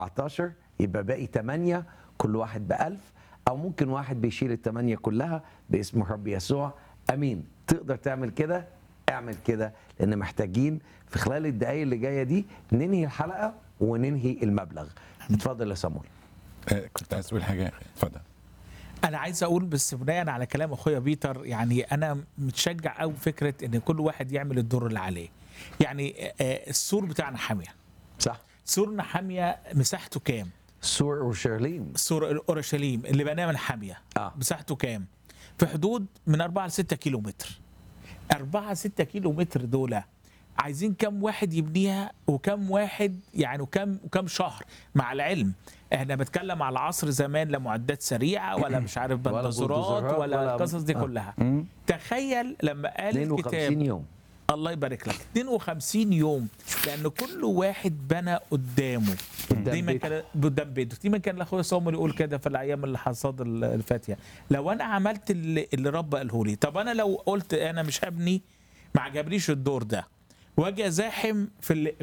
14 يبقى باقي 8 كل واحد ب 1000 او ممكن واحد بيشيل الثمانيه كلها باسم رب يسوع امين تقدر تعمل كده اعمل كده لان محتاجين في خلال الدقائق اللي جايه دي ننهي الحلقه وننهي المبلغ اتفضل يا صامول آه، كنت عايز تقول حاجه اتفضل انا عايز اقول بس بناء على كلام اخويا بيتر يعني انا متشجع قوي فكره ان كل واحد يعمل الدور اللي عليه يعني آه، السور بتاعنا حاميه صح سورنا حاميه مساحته كام سور اورشليم سور اورشليم اللي بناه من حاميه آه. مساحته كام في حدود من 4 ل 6 كيلو متر 4 6 كيلو متر دول عايزين كم واحد يبنيها وكم واحد يعني وكم وكم شهر مع العلم احنا بنتكلم على عصر زمان لا معدات سريعه ولا مش عارف ولا بندزورات بلدوزرات ولا ولا- القصص دي آه. كلها مم. تخيل لما قال 52 الكتاب يوم الله يبارك لك 52 يوم لان كل واحد بنى قدامه قدام دايما بيته. كان قدام بيته دايما كان اخويا صامول يقول كده في الايام اللي حصاد اللي فاتيه لو انا عملت اللي, اللي رب قاله لي طب انا لو قلت انا مش هبني ما عجبنيش الدور ده واجي ازاحم في ال...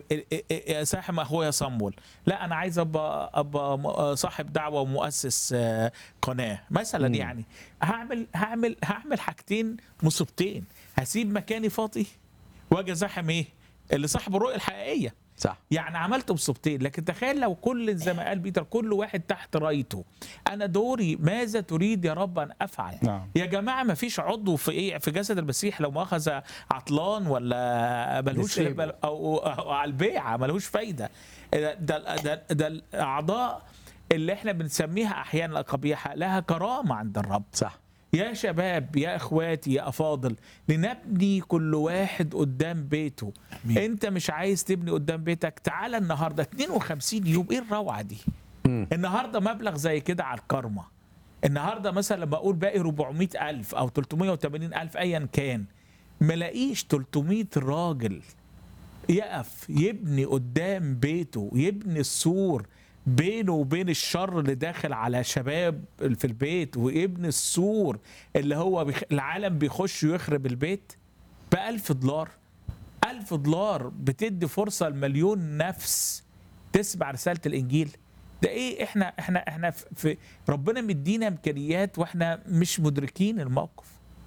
في- زاحم اخويا صمول لا انا عايز ابقى ابقى م- صاحب دعوه ومؤسس آه، قناه مثلا يعني هعمل هعمل هعمل حاجتين مصيبتين هسيب مكاني فاضي واجي ازاحم ايه اللي صاحب الرؤيه الحقيقيه صح يعني عملت مصيبتين لكن تخيل لو كل زي ما قال بيتر كل واحد تحت رايته انا دوري ماذا تريد يا رب ان افعل نعم. يا جماعه ما فيش عضو في ايه في جسد المسيح لو مؤاخذه عطلان ولا ملهوش نسيبه. بل- أو, أو على البيعه ملهوش فايده ده ده, ده, ده الاعضاء اللي احنا بنسميها احيانا قبيحه لها كرامه عند الرب صح يا شباب يا اخواتي يا افاضل لنبني كل واحد قدام بيته أمين. انت مش عايز تبني قدام بيتك تعال النهارده 52 يوم ايه الروعه دي مم. النهارده مبلغ زي كده على الكرمه النهارده مثلا لما اقول باقي 400 الف او 380 الف ايا كان ملاقيش 300 راجل يقف يبني قدام بيته يبني السور بينه وبين الشر اللي داخل على شباب في البيت ويبني السور اللي هو بيخ... العالم بيخش ويخرب البيت بألف دولار ألف دولار بتدي فرصة لمليون نفس تسمع رسالة الإنجيل ده ايه احنا احنا احنا في- في ربنا مدينا امكانيات واحنا مش مدركين الموقف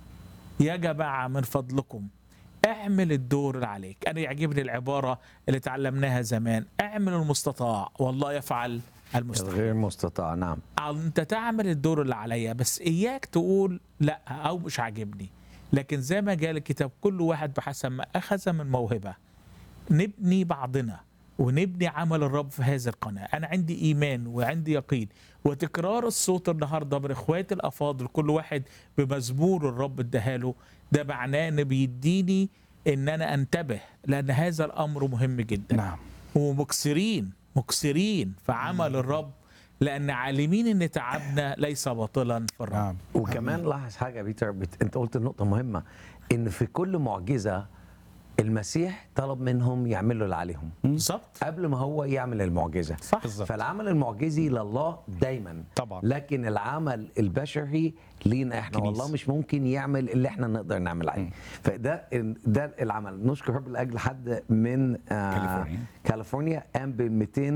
يا جماعه من فضلكم اعمل الدور اللي عليك انا يعجبني العباره اللي تعلمناها زمان اعمل المستطاع والله يفعل المستحيل الغير مستطاع نعم انت تعمل الدور اللي عليا بس اياك تقول لا او مش عاجبني لكن زي ما قال الكتاب كل واحد بحسب ما اخذ من موهبه نبني بعضنا ونبني عمل الرب في هذه القناه انا عندي ايمان وعندي يقين وتكرار الصوت النهارده من اخواتي الافاضل كل واحد بمزمور الرب اداهاله ده معناه ان بيديني ان انا انتبه لان هذا الامر مهم جدا نعم ومكسرين مكسرين في عمل الرب لان عالمين ان تعبنا ليس باطلا في الرب نعم وكمان لاحظ حاجه يا بيتر بت... انت قلت نقطه مهمه ان في كل معجزه المسيح طلب منهم يعملوا اللي عليهم بالظبط قبل ما هو يعمل المعجزه صح بالظبط. فالعمل المعجزي لله دايما طبعا. لكن العمل البشري لينا احنا كنيسة. والله مش ممكن يعمل اللي احنا نقدر نعمل عليه فده ده العمل نشكر رب لاجل حد من آه كاليفورنيا. كاليفورنيا قام ب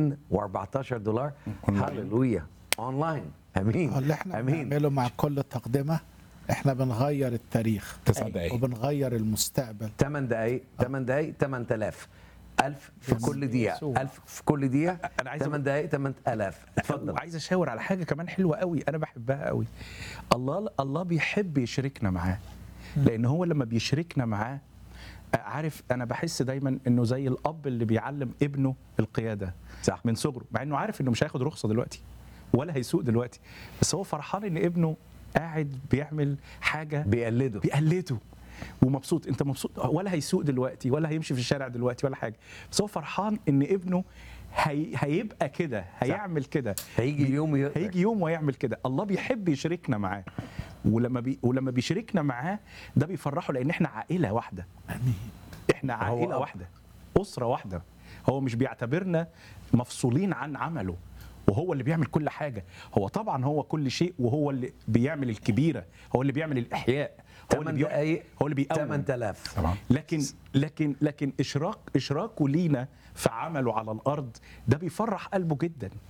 214 دولار أونلاين. هللويا اونلاين امين اللي احنا امين بنعمله مع كل تقدمه احنا بنغير التاريخ تسع دقايق وبنغير المستقبل 8 دقائق 8 دقائق 8000 1000 في كل دقيقة يسوع. 1000 في كل دقيقة أنا عايز 8 دقائق 8000 اتفضل وعايز اشاور على حاجه كمان حلوه قوي انا بحبها قوي الله الله بيحب يشركنا معاه لان هو لما بيشركنا معاه عارف انا بحس دايما انه زي الاب اللي بيعلم ابنه القياده صح. من صغره مع انه عارف انه مش هياخد رخصه دلوقتي ولا هيسوق دلوقتي بس هو فرحان ان ابنه قاعد بيعمل حاجه بيقلده بيقلده ومبسوط انت مبسوط ولا هيسوق دلوقتي ولا هيمشي في الشارع دلوقتي ولا حاجه بس هو فرحان ان ابنه هي... هيبقى كده هيعمل كده هيجي اليوم يقدر. هيجي يوم ويعمل كده الله بيحب يشاركنا معاه ولما بي... ولما بيشاركنا معاه ده بيفرحه لان احنا عائله واحده احنا عائله هو- واحده اسره واحده هو مش بيعتبرنا مفصولين عن عمله وهو اللي بيعمل كل حاجه هو طبعا هو كل شيء وهو اللي بيعمل الكبيره هو اللي بيعمل الاحياء هو اللي 8 بيق- دقائق هو اللي بيقوم 8000 طبعا لكن لكن لكن اشراك اشراكه لينا في عمله على الارض ده بيفرح قلبه جدا